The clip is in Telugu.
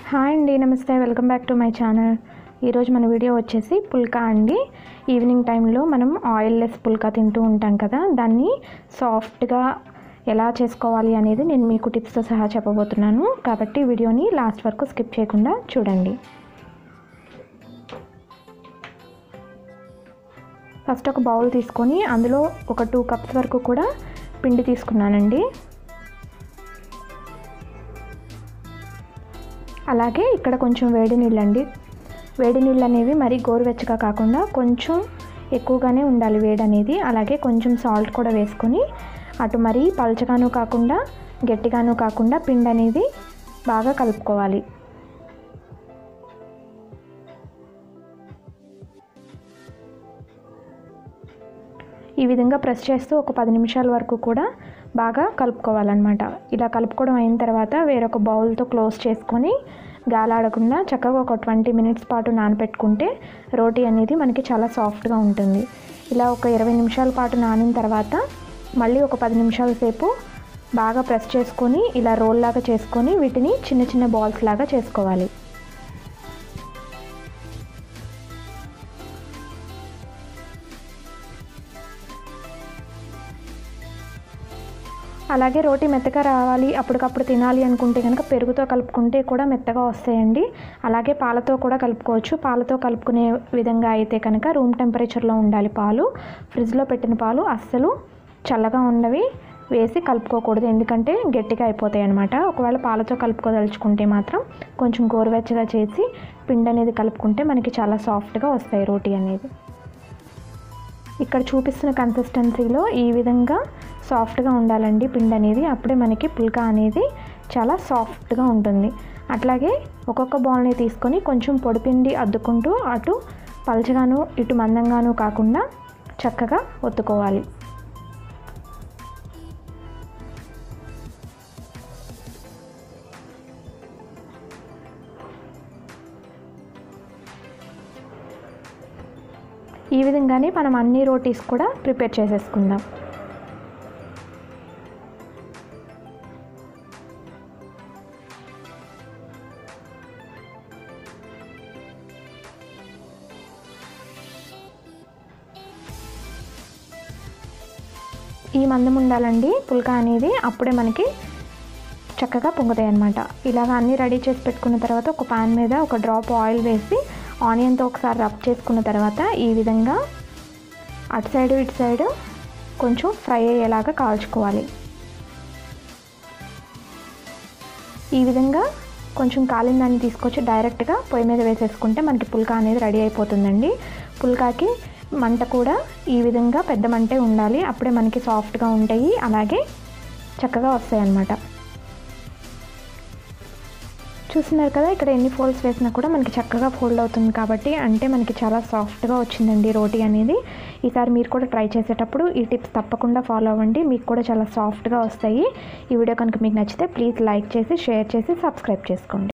హాయ్ అండి నమస్తే welcome back to my channel ఈరోజు మన వీడియో వచ్చేసి పుల్కా అండి ఈవినింగ్ టైంలో మనం ఆయిల్ లెస్ పుల్కా తింటూ ఉంటాం కదా దాన్ని సాఫ్ట్గా ఎలా చేసుకోవాలి అనేది నేను మీకు టిప్స్తో సహా చెప్పబోతున్నాను కాబట్టి వీడియోని లాస్ట్ వరకు స్కిప్ చేయకుండా చూడండి ఫస్ట్ ఒక బౌల్ తీసుకొని అందులో ఒక టూ కప్స్ వరకు కూడా పిండి తీసుకున్నానండి అలాగే ఇక్కడ కొంచెం వేడి నీళ్ళు అండి వేడి నీళ్ళు అనేవి మరీ గోరువెచ్చగా కాకుండా కొంచెం ఎక్కువగానే ఉండాలి వేడి అనేది అలాగే కొంచెం సాల్ట్ కూడా వేసుకొని అటు మరీ పలచగాను కాకుండా గట్టిగాను కాకుండా పిండి అనేది బాగా కలుపుకోవాలి ఈ విధంగా ప్రెస్ చేస్తూ ఒక పది నిమిషాల వరకు కూడా బాగా కలుపుకోవాలన్నమాట ఇలా కలుపుకోవడం అయిన తర్వాత వేరొక బౌల్తో క్లోజ్ చేసుకొని గాలాడకుండా చక్కగా ఒక ట్వంటీ మినిట్స్ పాటు నానబెట్టుకుంటే రోటీ అనేది మనకి చాలా సాఫ్ట్గా ఉంటుంది ఇలా ఒక ఇరవై నిమిషాల పాటు నానిన తర్వాత మళ్ళీ ఒక పది నిమిషాల సేపు బాగా ప్రెస్ చేసుకొని ఇలా రోల్ లాగా చేసుకొని వీటిని చిన్న చిన్న బాల్స్ లాగా చేసుకోవాలి అలాగే రోటీ మెత్తగా రావాలి అప్పటికప్పుడు తినాలి అనుకుంటే కనుక పెరుగుతో కలుపుకుంటే కూడా మెత్తగా వస్తాయండి అలాగే పాలతో కూడా కలుపుకోవచ్చు పాలతో కలుపుకునే విధంగా అయితే కనుక రూమ్ టెంపరేచర్లో ఉండాలి పాలు ఫ్రిడ్జ్లో పెట్టిన పాలు అస్సలు చల్లగా ఉన్నవి వేసి కలుపుకోకూడదు ఎందుకంటే గట్టిగా అయిపోతాయి అనమాట ఒకవేళ పాలతో కలుపుకోదలుచుకుంటే మాత్రం కొంచెం గోరువెచ్చగా చేసి పిండి అనేది కలుపుకుంటే మనకి చాలా సాఫ్ట్గా వస్తాయి రోటీ అనేది ఇక్కడ చూపిస్తున్న కన్సిస్టెన్సీలో ఈ విధంగా సాఫ్ట్గా ఉండాలండి పిండి అనేది అప్పుడే మనకి పుల్కా అనేది చాలా సాఫ్ట్గా ఉంటుంది అట్లాగే ఒక్కొక్క బాల్ని తీసుకొని కొంచెం పొడిపిండి అద్దుకుంటూ అటు పలచగాను ఇటు మందంగాను కాకుండా చక్కగా ఒత్తుకోవాలి ఈ విధంగానే మనం అన్ని రోటీస్ కూడా ప్రిపేర్ చేసేసుకుందాం ఈ మందం ఉండాలండి పుల్కా అనేది అప్పుడే మనకి చక్కగా పొంగుతాయి అనమాట ఇలాగ అన్నీ రెడీ చేసి పెట్టుకున్న తర్వాత ఒక పాన్ మీద ఒక డ్రాప్ ఆయిల్ వేసి ఆనియన్తో ఒకసారి రబ్ చేసుకున్న తర్వాత ఈ విధంగా అటు సైడు ఇటు సైడు కొంచెం ఫ్రై అయ్యేలాగా కాల్చుకోవాలి ఈ విధంగా కొంచెం కాలిన దాన్ని తీసుకొచ్చి డైరెక్ట్గా పొయ్యి మీద వేసేసుకుంటే మనకి పుల్కా అనేది రెడీ అయిపోతుందండి పుల్కాకి మంట కూడా ఈ విధంగా పెద్ద మంటే ఉండాలి అప్పుడే మనకి సాఫ్ట్గా ఉంటాయి అలాగే చక్కగా వస్తాయి అన్నమాట చూస్తున్నారు కదా ఇక్కడ ఎన్ని ఫోల్డ్స్ వేసినా కూడా మనకి చక్కగా ఫోల్డ్ అవుతుంది కాబట్టి అంటే మనకి చాలా సాఫ్ట్గా వచ్చిందండి రోటీ అనేది ఈసారి మీరు కూడా ట్రై చేసేటప్పుడు ఈ టిప్స్ తప్పకుండా ఫాలో అవ్వండి మీకు కూడా చాలా సాఫ్ట్గా వస్తాయి ఈ వీడియో కనుక మీకు నచ్చితే ప్లీజ్ లైక్ చేసి షేర్ చేసి సబ్స్క్రైబ్ చేసుకోండి